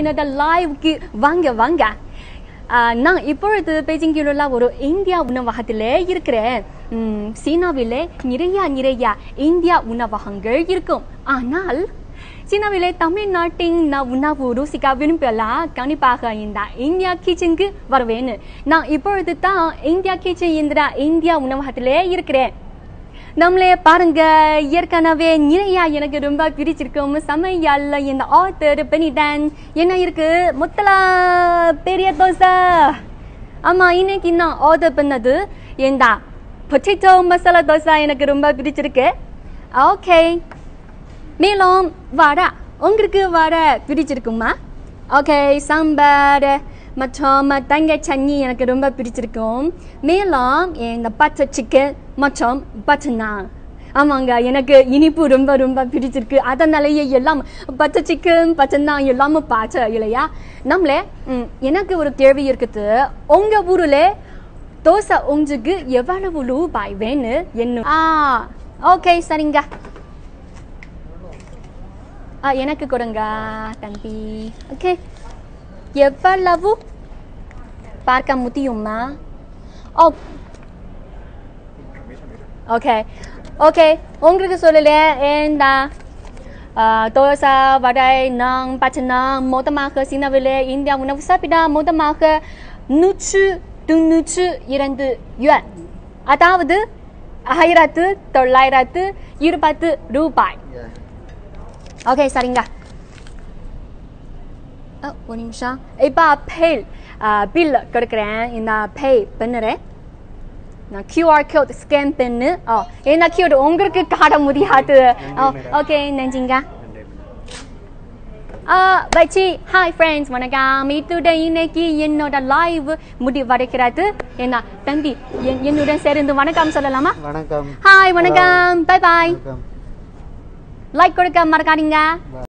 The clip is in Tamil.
என்னோட லைவ்க்கு வாங்க வாங்க ஆஹ், நான் இப்பொழுது பெய்ஜிங்கில் உள்ள ஒரு இந்தியா உணவகத்திலே இருக்கிறேன் உம், சீனாவிலே நிறைய நிறைய இந்தியா உணவகங்கள் இருக்கும் ஆனால் சீனாவிலே தமிழ்நாட்டின் நான் உணவு ருசிக்க விரும்பலாம் கண்டிப்பாக இந்த இந்தியா கிச்சனுக்கு வருவேன் நான் இப்பொழுது தான் இந்தியா கிச்சன் இந்த இந்தியா உணவகத்திலே இருக்கிறேன் நம்மளே பாருங்க ஏற்கனவே நிறையா எனக்கு ரொம்ப பிடிச்சிருக்கும் சமையல் இந்த ஆத்தர் பெனிடன் என்ன இருக்கு முத்தலா பெரிய தோசை ஆமா இன்னைக்கு நான் ஆர்டர் பண்ணது இந்த பொட்டேட்டோ மசாலா தோசை எனக்கு ரொம்ப பிடிச்சிருக்கு ஓகே மேலும் வடை உங்களுக்கு வடை பிடிச்சிருக்குமா ஓகே சாம்பார் மற்றும் தங்க சட்னி எனக்கு ரொம்ப பிடிச்சிருக்கும் மேலும் இந்த பட்டர் சிக்கன் மற்றும் பட்டர் நான் ஆமாங்க எனக்கு இனிப்பு ரொம்ப ரொம்ப பிடிச்சிருக்கு அதனாலேயே எல்லாம் பச்சை சிக்கன் பச்சை நான் எல்லாமே பார்த்தேன் இல்லையா நம்மளே ம், எனக்கு ஒரு கேள்வி இருக்குது உங்க ஊர்ல தோசை உங்களுக்கு எவ்வளவு ரூபாய் வேணும் என்ன ஆ ஓகே சரிங்க ஆ எனக்கு கொடுங்க தம்பி ஓகே எவ்வளவு பார்க்க முடியுமா ஓ ஓகே ஓகே உங்களுக்கு சொல்லல இந்த ஆ, தோசை வடை நான் பச்சனா மொத்தமாக சீனாவிலே இந்தியா உணவு சாப்பிட மொத்தமாக நூற்று தொண்ணூற்று இரண்டு யுவான் அதாவது ஆயிரத்து தொள்ளாயிரத்து இருபத்து ரூபாய் ஓகே சரிங்க ஆ, ஒரு நிமிஷம் இப்போ பே பில் கொடுக்குறேன் இந்த பே பண்ணுறேன் நான் கியூஆர் கோட் ஸ்கேன் பண்ணு ஓ இந்த கியூட் உங்களுக்கு காட்ட முடியாது ஓ ஓகே நன்றிங்க ஆ வச்சி ஹாய் ஃப்ரெண்ட்ஸ் வணக்கம் இத்துடன் இன்னைக்கு என்னோட லைவ் முடிவடைகிறது என்ன தம்பி என்- என்னுடன் சேர்ந்து வணக்கம் சொல்லலாமா வணக்கம் ஹாய் வணக்கம் பை பாய் வணக்கம் லைக் கொடுக்க மறக்காதீங்க